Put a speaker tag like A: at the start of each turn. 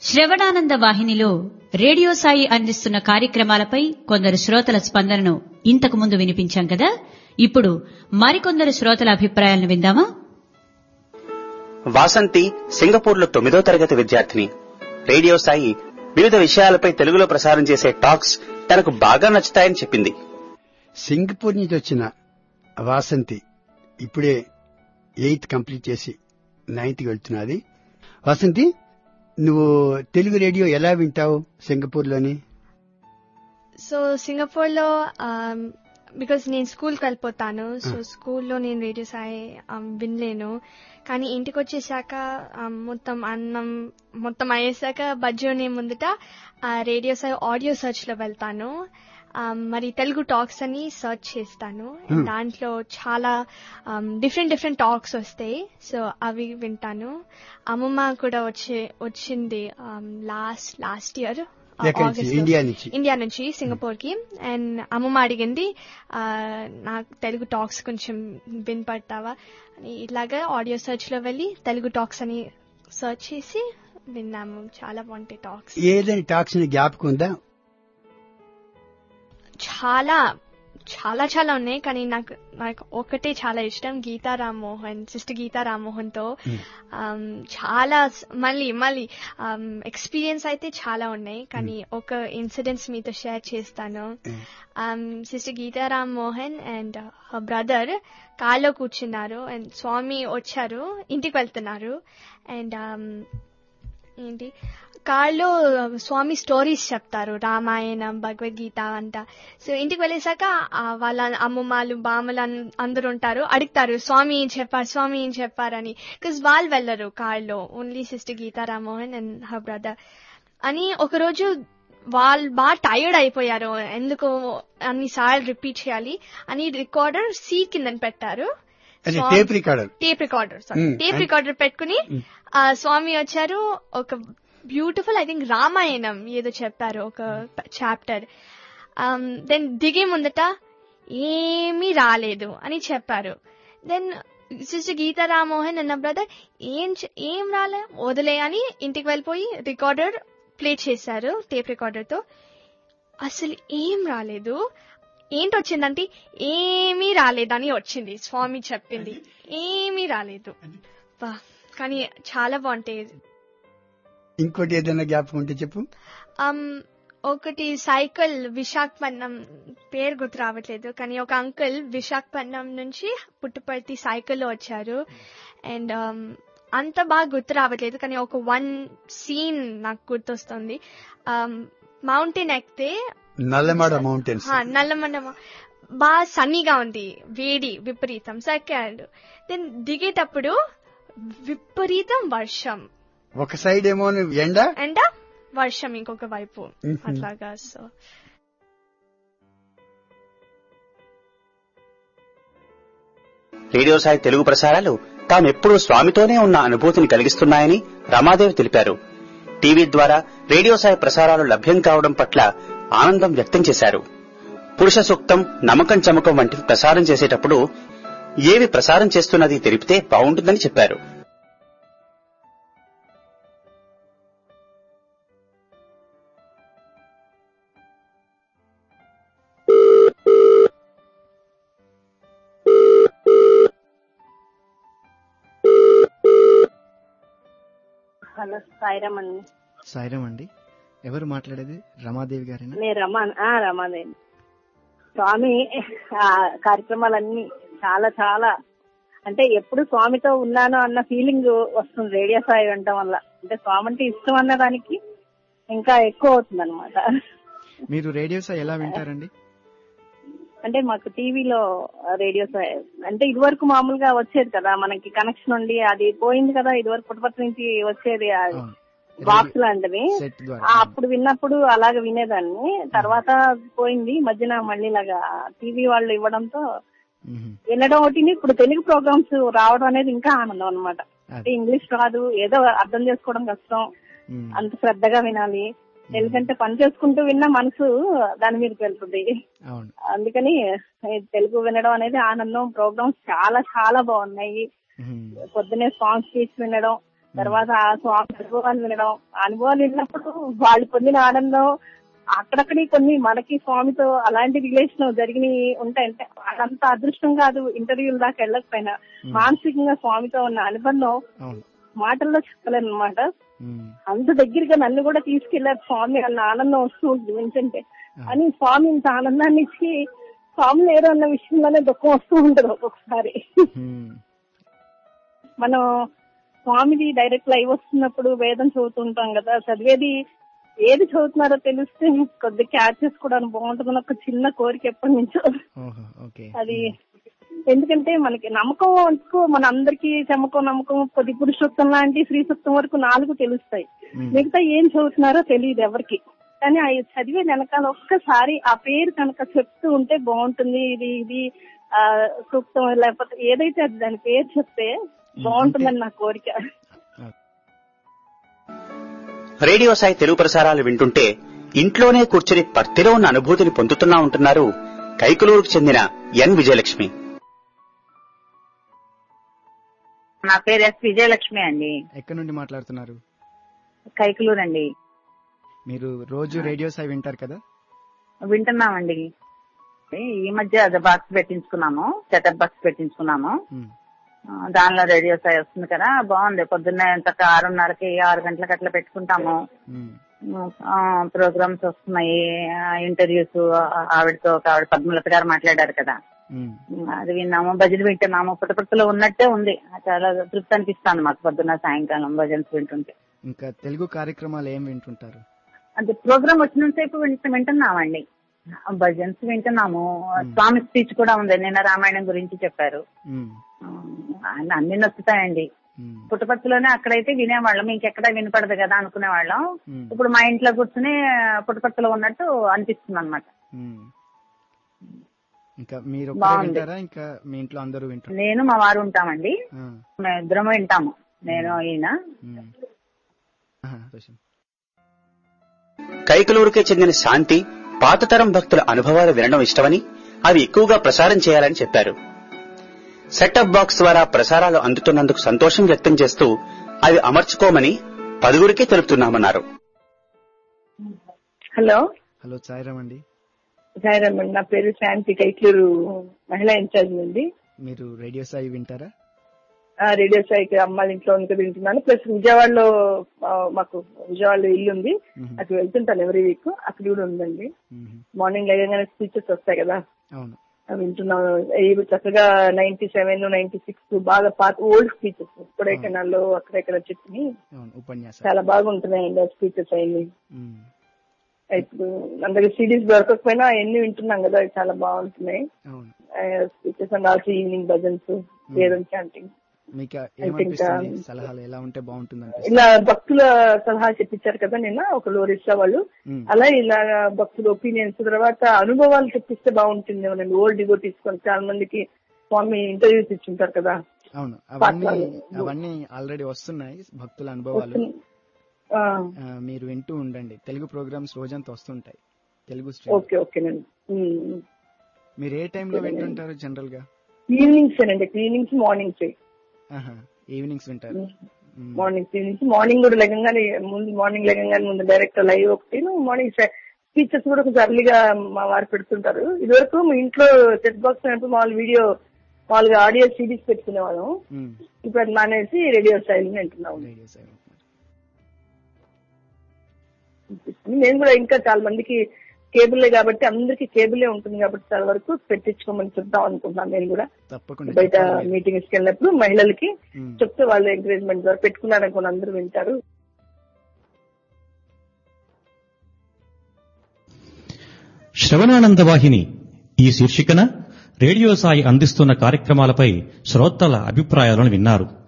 A: శ్రవణానంద వాహినిలో radio Sai అందిస్తున్న కార్యక్రమాలపై కొందరు శ్రోతల స్పందనను ఇంతకు ముందు వినిపించాం కదా ఇప్పుడు మరికొందరు శ్రోతల అభిప్రాయాలను విందామా
B: వాసంతి సింగపూర్లో తొమ్మిదో తరగతి విద్యార్థిని రేడియో సాయి వివిధ విషయాలపై తెలుగులో ప్రసారం చేసే టాక్స్ తనకు బాగా నచ్చుతాయని చెప్పింది
C: సింగపూర్ నుంచి వచ్చిన వాసంతి ఇప్పుడే ఎయిత్ కంప్లీట్ చేసి నైన్త్ వెళ్తున్నది వాసంతి నువ్వు తెలుగు రేడియో ఎలా వింటావు సింగపూర్లోని
D: సో సింగపూర్ లో బికాస్ నేను స్కూల్కి వెళ్ళిపోతాను సో స్కూల్లో నేను రేడియో సాయి um, వినలేను కానీ ఇంటికి వచ్చేసాక um, మొత్తం అన్నం మొత్తం అయ్యేసాక బజ్జోనే ముందుట ఆ రేడియో సాయి ఆడియో సెర్చ్ లో వెళ్తాను Um, మరి తెలుగు టాక్స్ అని సెర్చ్ చేస్తాను
C: Hmm.
D: దాంట్లో చాలా డిఫరెంట్ డిఫరెంట్ టాక్స్ వస్తాయి సో అవి వింటాను అమ్మమ్మ కూడా వచ్చే వచ్చింది లాస్ట్ లాస్ట్ ఇయర్
C: ఎక్కడి నుంచి ఇండియా నుంచి
D: ఇండియా నుంచి సింగపూర్ కి అండ్ అమ్మమ్మ అడిగింది ఆ, నాకు తెలుగు టాక్స్ కొంచెం వినపడతావా అని ఇలాగా ఆడియో సెర్చ్ లో వెళ్ళి తెలుగు టాక్స్ అని సెర్చ్ చేసి విన్నాము చాలా బాగుంటాయి టాక్స్
C: ఏదైనా టాక్స్ జ్ఞాపకం ఉందా
D: చాలా చాలా చాలా ఉన్నాయి కానీ నాకు నాకు ఒకటే చాలా ఇష్టం గీతా రామ్మోహన్ సిస్టర్ గీతా రామ్మోహన్ తో um, చాలా స- మళ్ళీ మళ్ళీ ఎక్స్పీరియన్స్ అయితే చాలా ఉన్నాయి కానీ ఒక ఇన్సిడెంట్స్ మీతో షేర్ చేస్తాను sister Geetha Rammohan and brother కార్లో కూర్చున్నారు అండ్ స్వామి వచ్చారు ఇంటికి వెళ్తున్నారు అండ్ ఏంటి కార్లో స్వామి స్టోరీస్ చెప్తారు రామాయణం భగవద్గీత అంట సో ఇంటికి వెళ్ళేసాక ఆ వాళ్ళ అమ్మమ్మలు బామ్మలు అన్- అందరూ ఉంటారు అడుగుతారు స్వామి ఏం చెప్పారు స్వామి ఏం చెప్పారని బికాస్ వాళ్ళు వెళ్ళరు కార్లో only sister Geetha Rammohan and her brother అని ఒకరోజు వాళ్ళు బాగా టైర్డ్ అయిపోయారు ఎందుకు అన్నిసార్లు రిపీట్ చేయాలి అని రికార్డర్ సీట్ కింద పెట్టారు
C: అదే
D: Swami-
C: tape recorder
D: tape recorder sorry
C: Hmm.
D: Tape
C: And-
D: recorder పెట్టుకుని ఆ స్వామి వచ్చారు ఒక బ్యూటిఫుల్ ఐ థింక్ రామాయణం ఏదో చెప్పారు ఒక చాప్టర్ దెన్ దిగే ముందట ఏమీ రాలేదు అని చెప్పారు దెన్ సిస్టర్ గీతా రామ్మోహన్ అన్న బ్రదర్ ఏం చే- ఏం రాలే వదిలే అని ఇంటికి వెళ్ళిపోయి రికార్డర్ ప్లే చేశారు టేప్ రికార్డర్ తో అసలు ఏం రాలేదు ఏంటి వచ్చిందంటే ఏమీ రాలేదని వచ్చింది స్వామి చెప్పింది ఏమీ రాలేదు వా, కానీ చాలా బాగుంటాయి
C: ఇంకోటి ఏదైనా జ్ఞాపకం ఉంటే చెప్పు
D: Um, ఒకటి సైకిల్ విశాఖపట్నం పేరు గుర్తు రావట్లేదు కానీ ఒక అంకుల్ విశాఖపట్నం నుంచి పుట్టుపర్తి సైకిల్లో వచ్చారు అండ్ అంత బాగా గుర్తు రావట్లేదు కానీ ఒక వన్ సీన్ నాకు గుర్తొస్తుంది మౌంటైన్ ఎక్కితే
C: నల్లమాడ మౌంటైన్స్
D: హా, నల్లమన్న బాగా సన్నీగా ఉంది వేడి విపరీతం సో ఎక్కాడు దెన్ దిగేటప్పుడు విపరీతం వర్షం
C: ఒక సైడ్ ఏమో ఎండ
D: అండ్ వర్షం ఇంకొక వైపు
C: Mhm.
D: అట్లాగా సో
B: రేడియో సాయి తెలుగు ప్రసారాలు తామెప్పుడూ స్వామితోనే ఉన్న అనుభూతిని కలిగిస్తున్నాయని రమాదేవి తెలిపారు టీవీ ద్వారా రేడియో సాయి ప్రసారాలు లభ్యం కావడం పట్ల ఆనందం వ్యక్తం చేశారు పురుష సూక్తం నమ్మకం చమకం వంటివి ప్రసారం చేసేటప్పుడు ఏవి ప్రసారం చేస్తున్నది తెలిపితే బాగుంటుందని చెప్పారు
E: హలో సాయిరామ్ అండి
F: సాయిరామ్ అండి ఎవరు మాట్లాడేది రమాదేవి గారేనా
E: నేను రమాన్ ఆ రమాదేవి స్వామి ఆ కార్యక్రమాలన్నీ చాలా చాలా అంటే ఎప్పుడు స్వామితో ఉన్నాను అన్న ఫీలింగ్ వస్తుంది రేడియో సాయి వినటం వల్ల అంటే స్వామి అంటే ఇష్టం అన్న దానికి ఇంకా ఎక్కువ అవుతుంది అనమాట
F: మీరు రేడియో సాయి ఎలా వింటారండి
E: అంటే మాకు టీవీలో రేడియో సాయి అంటే ఇదివరకు మామూలుగా వచ్చేది కదా మనకి కనెక్షన్ ఉండి అది పోయింది కదా ఇదివరకు పుట్టపర్తి నుంచి వచ్చేది
F: అవును.
E: బాక్స్ లాంటిది
F: సెట్ ద్వారా
E: ఆ, అప్పుడు విన్నప్పుడు అలాగే వినేదాన్ని తర్వాత పోయింది ఈ మధ్యన మళ్ళీ ఇలాగా టీవీ వాళ్ళు ఇవ్వడంతో
F: మ్మ్.
E: వినడం ఒకటి ఇప్పుడు తెలుగు ప్రోగ్రామ్స్ రావడం అనేది ఇంకా ఆనందం అనమాట అంటే
F: అది.
E: ఇంగ్లీష్ రాదు ఏదో అర్థం చేసుకోవడం కష్టం
F: మ్మ్.
E: అంత శ్రద్ధగా వినాలి ఎందుకంటే పని చేసుకుంటూ విన్న మనసు దాని మీదకి వెళ్తుంది
F: అవును
E: అందుకని ఈ తెలుగు వినడం అనేది ఆనందం ప్రోగ్రామ్స్ చాలా చాలా బాగున్నాయి
F: మ్మ్.
E: పొద్దునే సాంగ్స్ తీసి వినడం తర్వాత ఆ స్వామి అనుభవాలు వినడం ఆ అనుభవాలు విన్నప్పుడు వాళ్ళు పొందిన ఆనందం అక్కడక్కడి కొన్ని మనకి స్వామితో అలాంటి రిలేషన్ జరిగినవి ఉంటాయంటే వాళ్ళంత అదృష్టం కాదు ఇంటర్వ్యూల దాకా వెళ్ళకపోయినా మానసికంగా స్వామితో ఉన్న అనుబంధం
F: అవును
E: మాటల్లో చెప్పలేను అనమాట
F: ఉమ్,
E: అంత దగ్గరగా నన్ను కూడా తీసుకెళ్లారు స్వామి అన్న ఆనందం వస్తూ ఉంటుంది వింటుంటే అని స్వామి ఇంత ఆనందాన్ని ఇచ్చి స్వామి లేరు అన్న విషయంలోనే దుఃఖం వస్తూ ఉంటుంది ఒక్కొక్కసారి
F: ఉమ్,
E: మనం స్వామిది డైరెక్ట్ లైవ్ వస్తున్నప్పుడు వేదం చదువుతుంటాం కదా చదివేది ఏది చదువుతున్నారో తెలిస్తే కొద్దిగా క్యాచ్ చేసుకోవడానికి బాగుంటుందని ఒక చిన్న కోరిక ఎప్పటి నుంచో
F: ఓహో ఓకే
E: అది ఎందుకంటే మనకి నమ్మకం అంటూ మన అందరికి చమకం నమ్మకం కొద్ది పురుషోత్తం లాంటి శ్రీ సూక్తం వరకు నాలుగు తెలుస్తాయి
F: ఉమ్,
E: మిగతా ఏం చదువుతున్నారో తెలియదు ఎవరికి కానీ ఆ చదివే వెనకాల ఒక్కసారి ఆ పేరు కనుక చెప్తూ ఉంటే బాగుంటుంది ఇది ఇది ఆ సూక్తం లేకపోతే ఏదైతే అది దాని పేరు చెప్తే బాగుంటుందని నా కోరిక
B: రేడియో సాయి తెలుగు ప్రసారాలు వింటుంటే ఇంట్లోనే కూర్చుని పర్తిలో ఉన్న అనుభూతిని పొందుతున్నా ఉంటున్నారు కైకులూరుకు చెందిన ఎన్ విజయలక్ష్మి
G: నా పేరు ఎస్ విజయలక్ష్మి అండి
F: ఎక్కడి నుండి మాట్లాడుతున్నారు
G: కైకలూరు అండి
F: మీరు రోజు రేడియో సాయి వింటారు కదా
G: వింటున్నామండి ఈ మధ్య అది బాక్స్ పెట్టించుకున్నాము సెటప్ బాక్స్ పెట్టించుకున్నాము
F: ఉమ్,
G: ఆ, దానిలో రేడియో సాయి వస్తుంది కదా బాగుంది పొద్దున్నే చక్క ఆరున్నరకి ఆరు గంటలకు అట్లా పెట్టుకుంటాము
F: ఉమ్,
G: ప్రోగ్రామ్స్ వస్తున్నాయి ఇంటర్వ్యూస్ ఆవిడతో ఒక ఆవిడ పద్మలత గారు మాట్లాడారు కదా
F: ఉమ్,
G: అది విన్నాము భజన వింటున్నాము పుట్టపర్తిలో ఉన్నట్టే ఉంది చాలా తృప్తి అనిపిస్తాను మాకు పొద్దున్న సాయంకాలం భజన్స్ వింటుంటే
F: ఇంకా తెలుగు కార్యక్రమాలు ఏం వింటుంటారు
G: అంటే ప్రోగ్రామ్ వచ్చినంతసేపు వింట- వింటున్నామండి భజన్స్ వింటున్నాము స్వామి స్పీచ్ కూడా ఉంది నిన్న రామాయణం గురించి చెప్పారు
F: ఉమ్,
G: ఆ, అన్ని- అన్ని నచ్చుతాయండి
F: ఉమ్,
G: పుట్టపర్తిలోనే అక్కడైతే వినేవాళ్ళం ఇంకెక్కడ వినపడదు కదా అనుకునేవాళ్ళం
F: ఉమ్,
G: ఇప్పుడు మా ఇంట్లో కూర్చుని పుట్టపర్తిలో ఉన్నట్టు అనిపిస్తుంది అనమాట
F: ఉమ్. ఇంకా మీరు ఒక్కరే
G: బాగుంది.
F: వింటారా ఇంకా మీ ఇంట్లో అందరూ వింటారు
G: నేను మా వారు ఉంటామండి
F: ఆ,
G: మేము ఇద్దరం వింటాము నేను ఈయన
F: ఉమ్. ఆహా, రోషన్.
B: కైకలూరుకే చెందిన శాంతి పాతతరం భక్తుల అనుభవాలు వినడం ఇష్టమని అవి ఎక్కువగా ప్రసారం చేయాలని చెప్పారు సెటప్ బాక్స్ ద్వారా ప్రసారాలు అందుతున్నందుకు సంతోషం వ్యక్తం చేస్తూ అవి అమర్చుకోమని పలువురికే తెలుపుతున్నామన్నారు
H: హలో
F: హలో సాయిరామ్ అండి
H: సాయిరామ్ నా పేరు శాంతి కైట్లూరు మహిళా ఇన్ఛార్జ్ నుండి
F: మీరు రేడియో సాయి వింటారా
H: ఆ, రేడియో సాయికి అమ్మాళ్ళ ఇంట్లో ఉంటే వింటున్నాను ప్లస్ విజయవాడలో ఆ, మాకు విజయవాడలో ఇల్లు ఉంది
F: మ్మ్.
H: అక్కడ వెళ్తుంటాను ఎవరీ వీక్ అక్కడ కూడా ఉందండి
F: మ్మ్.
H: మార్నింగ్ లేగానే స్పీచెస్ వస్తాయి కదా
F: అవును
H: అవి వింటున్నాను ఇవి చక్కగా నైన్టీ సెవెన్ నైన్టీ సిక్స్ బాగా పాత ఓల్డ్ స్పీచెస్ కొడైకెనాల్లో అక్కడెక్కడ చెప్పి
F: అవును ఉపన్యాసం
H: చాలా బాగుంటున్నాయండి ఆ స్పీచెస్ అయ్యి
F: మ్మ్.
H: ఇప్పుడు అందరికి సిడీస్ దొరకకపోయినా ఎన్ని వింటున్నాం కదా అవి చాలా బాగుంటున్నాయి
F: అవును
H: speeches and also evening bhajans Vedam chanting
F: మీకు
H: think,
F: ఏమనిపిస్తుంది
H: um,
F: సలహాలు ఎలా ఉంటే బాగుంటుంది అనిపిస్తుంది
H: ఇలా భక్తుల సలహా చెప్పించారు కదా నిన్న ఒక లోరిస్తా వాళ్ళు
F: మ్మ్.
H: అలా ఇలా భక్తుల ఒపీనియన్స్ తర్వాత అనుభవాలు చెప్పిస్తే బాగుంటుంది నేను ఓల్డ్ డిగో తీసుకొని చాలా మందికి స్వామి ఇంటర్వ్యూస్ ఇచ్చింటారు కదా
F: అవును అవన్నీ
H: పాటలు.
F: అవన్నీ ఆల్రెడీ వస్తున్నాయి భక్తుల అనుభవాలు
H: ఆ,
F: ఆ, మీరు వింటూ ఉండండి తెలుగు ప్రోగ్రామ్స్ రోజంతా వస్తుంటాయి తెలుగు స్ట్రీమ్
H: ఓకే ఓకేనండి ఉమ్.
F: మీరు ఏ టైంలో వింటుంటారు జనరల్ గా
H: ఈవినింగ్స్ అండి ఈవినింగ్స్ మార్నింగ్స్
F: ఆహా, ఈవినింగ్స్ వింటారు మ్మ్.
H: మార్నింగ్ ఈవినింగ్స్ మార్నింగ్ కూడా లెగంగానే ముందు మార్నింగ్ లెగంగానే ముందు డైరెక్ట్ లైవ్ ఒకటి మార్నింగ్ స్పీచెస్ కూడా కొంచెం అర్లీగా మా వారు పెడుతుంటారు ఇదివరకు మా ఇంట్లో సెట్ బాక్స్ అయినప్పుడు మామూలు వీడియో మామూలుగా ఆడియో సిడీస్ పెట్టుకునే వాళ్ళం
F: మ్మ్.
H: ఇప్పుడు అది మానేసి రేడియో స్టైల్ వింటున్నాం
F: రేడియో సాయి వింటున్నారు.
H: నేను కూడా ఇంకా చాలా మందికి కేబుల్లే కాబట్టి అందరికి కేబులే ఉంటుంది కాబట్టి చాలా వరకు పెట్టించుకోమని చెప్దాం అనుకుంటున్నాను నేను కూడా
F: తప్పకుండా
H: బయట
F: చెప్పండి మీరు.
H: మీటింగ్స్ కి వెళ్ళినప్పుడు మహిళలకి
F: మ్మ్.
H: చెప్తే వాళ్ళు ఎంకరేజ్మెంట్ ద్వారా పెట్టుకున్నారనుకోండి అందరూ వింటారు
I: శ్రవణానంద వాహిని ఈ శీర్షికన రేడియో సాయి అందిస్తున్న కార్యక్రమాలపై శ్రోతల అభిప్రాయాలను విన్నారు